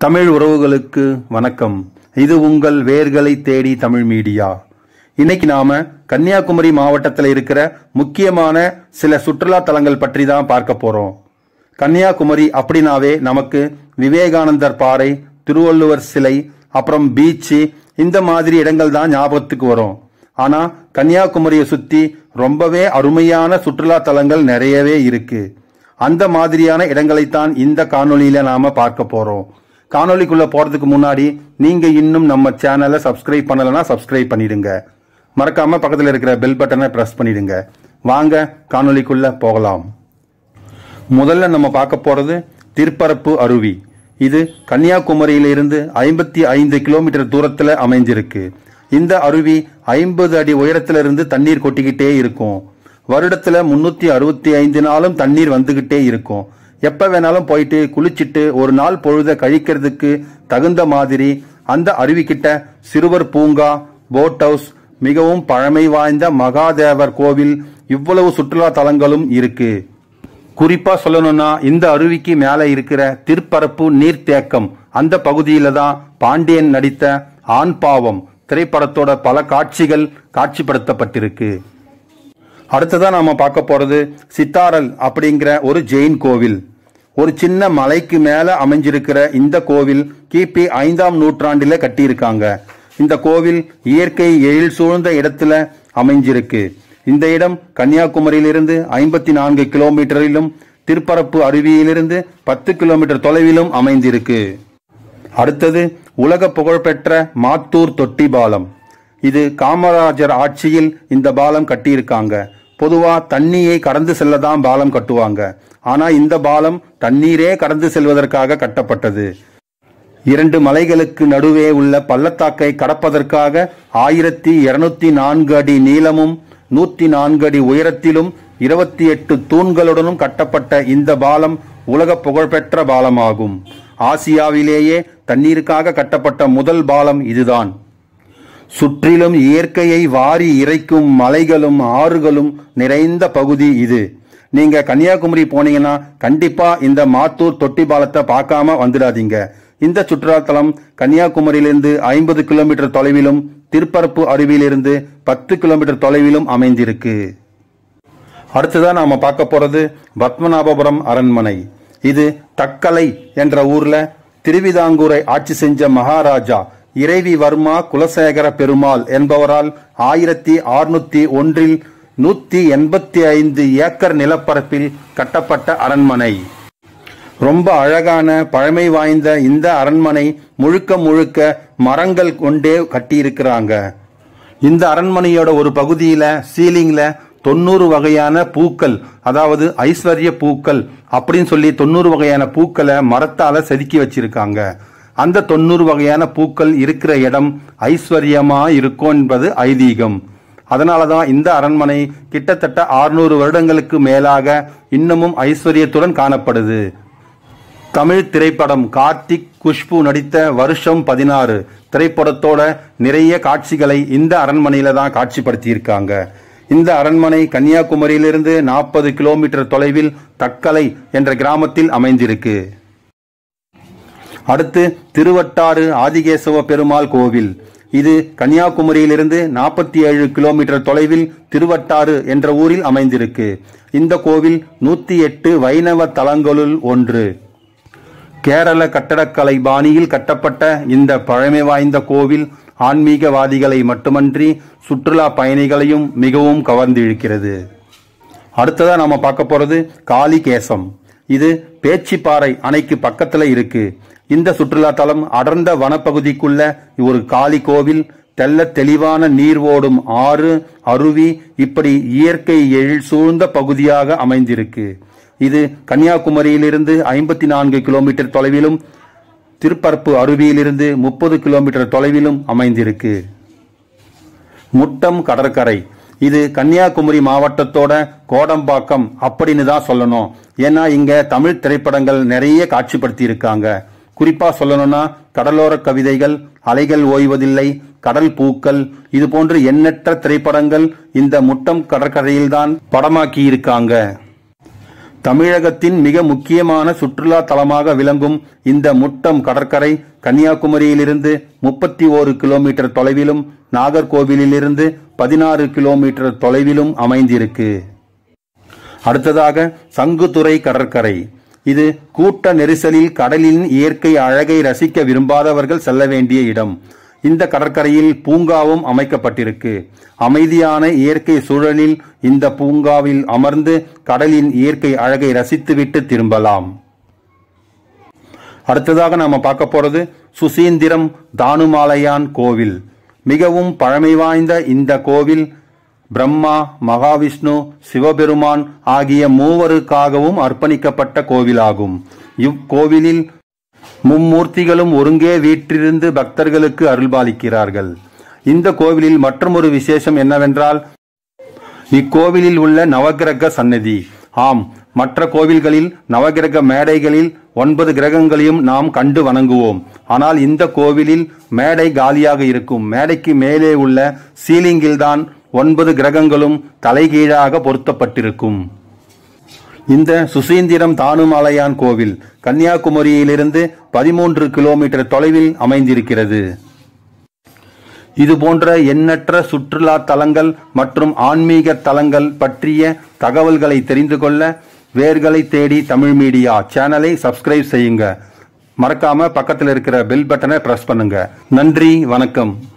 தமிழ் உறவுகளுக்கு வணக்கம் இது உங்கள் வேர்களை தேடி தமிழ் மீடியா இன்னைக்கு நாம கன்னியாகுமரி மாவட்டத்தில் இருக்கிற முக்கியமான சில சுற்றுலா தலங்கள் பற்றி தான் பார்க்க போறோம் கன்னியாகுமரி அப்படின்னாவே நமக்கு விவேகானந்தர் பாறை திருவள்ளுவர் சிலை அப்புறம் பீச்சு இந்த மாதிரி இடங்கள் தான் ஞாபகத்துக்கு வரும் ஆனா கன்னியாகுமரியை சுத்தி ரொம்பவே அருமையான சுற்றுலா தலங்கள் நிறையவே இருக்கு அந்த மாதிரியான இடங்களைத்தான் இந்த காணொளியில நாம பார்க்க போறோம் காணொளிக்குள்ள போறதுக்கு முன்னாடி நீங்க இன்னும் நம்ம சேனலை சப்ஸ்கிரைப் பண்ணலைன்னா சப்ஸ்கிரைப் பண்ணிடுங்க மறக்காம பக்கத்துல இருக்கிற பெல் பட்டனை பிரஸ் பண்ணிடுங்க வாங்க காணொளிக்குள்ள போகலாம் முதல்ல நம்ம பார்க்க போறது திருப்பரப்பு அருவி இது கன்னியாகுமரியிலிருந்து ஐம்பத்தி ஐந்து கிலோமீட்டர் தூரத்துல அமைஞ்சிருக்கு இந்த அருவி ஐம்பது அடி உயரத்திலிருந்து தண்ணீர் கொட்டிக்கிட்டே இருக்கும் வருடத்துல முன்னூத்தி அறுபத்தி ஐந்து நாளும் தண்ணீர் வந்துகிட்டே இருக்கும் எப்ப வேணாலும் போயிட்டு குளிச்சிட்டு ஒரு நாள் பொழுத கழிக்கிறதுக்கு தகுந்த மாதிரி அந்த அருவிக்கிட்ட சிறுவர் பூங்கா போட் ஹவுஸ் மிகவும் பழமை வாய்ந்த மகாதேவர் கோவில் இவ்வளவு சுற்றுலா தலங்களும் இருக்கு குறிப்பா சொல்லணும்னா இந்த அருவிக்கு மேல இருக்கிற திருப்பரப்பு நீர்த்தேக்கம் அந்த பகுதியில தான் பாண்டியன் நடித்த ஆண் பாவம் திரைப்படத்தோட பல காட்சிகள் காட்சிப்படுத்தப்பட்டிருக்கு அடுத்ததா நாம பார்க்க போறது சித்தாரல் அப்படிங்கிற ஒரு ஜெயின் கோவில் ஒரு சின்ன மலைக்கு மேல அமைஞ்சிருக்கிற இந்த கோவில் கிபி ஐந்தாம் நூற்றாண்டில கட்டியிருக்காங்க இந்த கோவில் இயற்கை எழில் சூழ்ந்த இடத்துல அமைஞ்சிருக்கு இந்த இடம் கன்னியாகுமரியிலிருந்து ஐம்பத்தி நான்கு கிலோமீட்டரிலும் திருப்பரப்பு அருவியிலிருந்து பத்து கிலோமீட்டர் தொலைவிலும் அமைந்திருக்கு அடுத்தது உலக புகழ்பெற்ற மாத்தூர் தொட்டி பாலம் இது காமராஜர் ஆட்சியில் இந்த பாலம் கட்டியிருக்காங்க பொதுவா தண்ணியை கடந்து செல்லதான் பாலம் கட்டுவாங்க ஆனா இந்த பாலம் தண்ணீரே கடந்து செல்வதற்காக கட்டப்பட்டது இரண்டு மலைகளுக்கு நடுவே உள்ள பள்ளத்தாக்கை கடப்பதற்காக ஆயிரத்தி இருநூத்தி நான்கு அடி நீளமும் நூத்தி நான்கு அடி உயரத்திலும் இருபத்தி எட்டு தூண்களுடனும் கட்டப்பட்ட இந்த பாலம் உலக புகழ்பெற்ற பாலமாகும் ஆசியாவிலேயே தண்ணீருக்காக கட்டப்பட்ட முதல் பாலம் இதுதான் சுற்றிலும் இயற்கையை வாரி இறைக்கும் மலைகளும் ஆறுகளும் நிறைந்த பகுதி இது நீங்க கன்னியாகுமரி போனீங்கன்னா கண்டிப்பா இந்த மாத்தூர் தொட்டி பாலத்தை பார்க்காம வந்துடாதீங்க இந்த சுற்றுலாத்தலம் கன்னியாகுமரியிலிருந்து ஐம்பது கிலோமீட்டர் தொலைவிலும் திருப்பரப்பு அருவியிலிருந்து பத்து கிலோமீட்டர் தொலைவிலும் அமைந்திருக்கு அடுத்ததா நாம பார்க்க போறது பத்மநாபபுரம் அரண்மனை இது தக்கலை என்ற ஊர்ல திருவிதாங்கூரை ஆட்சி செஞ்ச மகாராஜா இறைவி வர்மா குலசேகர பெருமாள் என்பவரால் ஆயிரத்தி அறுநூத்தி ஒன்றில் நூத்தி எண்பத்தி ஐந்து ஏக்கர் நிலப்பரப்பில் கட்டப்பட்ட அரண்மனை ரொம்ப அழகான பழமை வாய்ந்த இந்த அரண்மனை முழுக்க முழுக்க மரங்கள் கொண்டே கட்டியிருக்கிறாங்க இந்த அரண்மனையோட ஒரு பகுதியில சீலிங்ல தொண்ணூறு வகையான பூக்கள் அதாவது ஐஸ்வர்ய பூக்கள் அப்படின்னு சொல்லி தொண்ணூறு வகையான பூக்களை மரத்தால செதுக்கி வச்சிருக்காங்க அந்த தொண்ணூறு வகையான பூக்கள் இருக்கிற இடம் ஐஸ்வர்யமா இருக்கும் என்பது ஐதீகம் அதனாலதான் இந்த அரண்மனை கிட்டத்தட்ட ஆறுநூறு வருடங்களுக்கு மேலாக இன்னமும் ஐஸ்வர்யத்துடன் காணப்படுது தமிழ் திரைப்படம் கார்த்திக் குஷ்பு நடித்த வருஷம் பதினாறு திரைப்படத்தோட நிறைய காட்சிகளை இந்த அரண்மனையில தான் காட்சிப்படுத்தியிருக்காங்க இந்த அரண்மனை கன்னியாகுமரியிலிருந்து நாற்பது கிலோமீட்டர் தொலைவில் தக்கலை என்ற கிராமத்தில் அமைந்திருக்கு அடுத்து திருவட்டாறு ஆதிகேசவ பெருமாள் கோவில் இது கன்னியாகுமரியிலிருந்து நாற்பத்தி ஏழு கிலோமீட்டர் தொலைவில் திருவட்டாறு என்ற ஊரில் அமைந்திருக்கு இந்த கோவில் நூத்தி எட்டு வைணவ தலங்களுள் ஒன்று கேரள கட்டடக்கலை பாணியில் கட்டப்பட்ட இந்த பழமை வாய்ந்த கோவில் ஆன்மீகவாதிகளை மட்டுமன்றி சுற்றுலா பயணிகளையும் மிகவும் கவர்ந்திழுக்கிறது அடுத்ததா நாம பார்க்க போறது காளிகேசம் இது பேச்சிப்பாறை அணைக்கு பக்கத்துல இருக்கு இந்த சுற்றுலா தலம் அடர்ந்த வனப்பகுதிக்குள்ள ஒரு காளி கோவில் தெல்ல தெளிவான நீர் ஓடும் ஆறு அருவி இப்படி இயற்கை எழில் சூழ்ந்த பகுதியாக அமைந்திருக்கு இது கன்னியாகுமரியிலிருந்து ஐம்பத்தி நான்கு கிலோமீட்டர் தொலைவிலும் திருப்பரப்பு அருவியிலிருந்து முப்பது கிலோமீட்டர் தொலைவிலும் அமைந்திருக்கு முட்டம் கடற்கரை இது கன்னியாகுமரி மாவட்டத்தோட கோடம்பாக்கம் அப்படின்னு தான் சொல்லணும் ஏன்னா இங்க தமிழ் திரைப்படங்கள் நிறைய காட்சிப்படுத்தி இருக்காங்க குறிப்பா சொல்லணும்னா கடலோர கவிதைகள் அலைகள் ஓய்வதில்லை கடல் பூக்கள் இது போன்று எண்ணற்ற திரைப்படங்கள் இந்த முட்டம் கடற்கரையில்தான் படமாக்கி இருக்காங்க தமிழகத்தின் மிக முக்கியமான சுற்றுலா தலமாக விளங்கும் இந்த முட்டம் கடற்கரை கன்னியாகுமரியிலிருந்து முப்பத்தி ஓரு கிலோமீட்டர் தொலைவிலும் நாகர்கோவிலிருந்து பதினாறு கிலோமீட்டர் தொலைவிலும் அமைந்திருக்கு அடுத்ததாக சங்குத்துறை கடற்கரை இது கூட்ட நெரிசலில் கடலின் இயற்கை அழகை ரசிக்க விரும்பாதவர்கள் செல்ல வேண்டிய இடம் இந்த கடற்கரையில் பூங்காவும் அமைக்கப்பட்டிருக்கு அமைதியான இயற்கை சூழலில் இந்த பூங்காவில் அமர்ந்து கடலின் இயற்கை அழகை ரசித்துவிட்டு திரும்பலாம் அடுத்ததாக நாம பார்க்க போறது சுசீந்திரம் தானுமாலையான் கோவில் மிகவும் பழமை வாய்ந்த இந்த கோவில் பிரம்மா மகாவிஷ்ணு சிவபெருமான் ஆகிய மூவருக்காகவும் அர்ப்பணிக்கப்பட்ட கோவிலாகும் இக்கோவிலில் மும்மூர்த்திகளும் ஒருங்கே வீற்றிருந்து பக்தர்களுக்கு அருள்பாலிக்கிறார்கள் இந்த கோவிலில் மற்றொரு விசேஷம் என்னவென்றால் இக்கோவிலில் உள்ள நவகிரக சன்னதி ஆம் மற்ற கோவில்களில் நவகிரக மேடைகளில் ஒன்பது கிரகங்களையும் நாம் கண்டு வணங்குவோம் ஆனால் இந்த கோவிலில் மேடை காலியாக இருக்கும் மேடைக்கு மேலே உள்ள சீலிங்கில்தான் ஒன்பது கிரகங்களும் தலைகீழாக பொருத்தப்பட்டிருக்கும் இந்த சுசீந்திரம் தானுமலையான் கோவில் கன்னியாகுமரியிலிருந்து பதிமூன்று கிலோமீட்டர் தொலைவில் அமைந்திருக்கிறது இது போன்ற எண்ணற்ற சுற்றுலா தலங்கள் மற்றும் ஆன்மீக தலங்கள் பற்றிய தகவல்களை தெரிந்து கொள்ள வேர்களை தேடி தமிழ் மீடியா சேனலை சப்ஸ்கிரைப் செய்யுங்க மறக்காம பக்கத்தில் இருக்கிற பெல் பட்டனை பிரஸ் பண்ணுங்க நன்றி வணக்கம்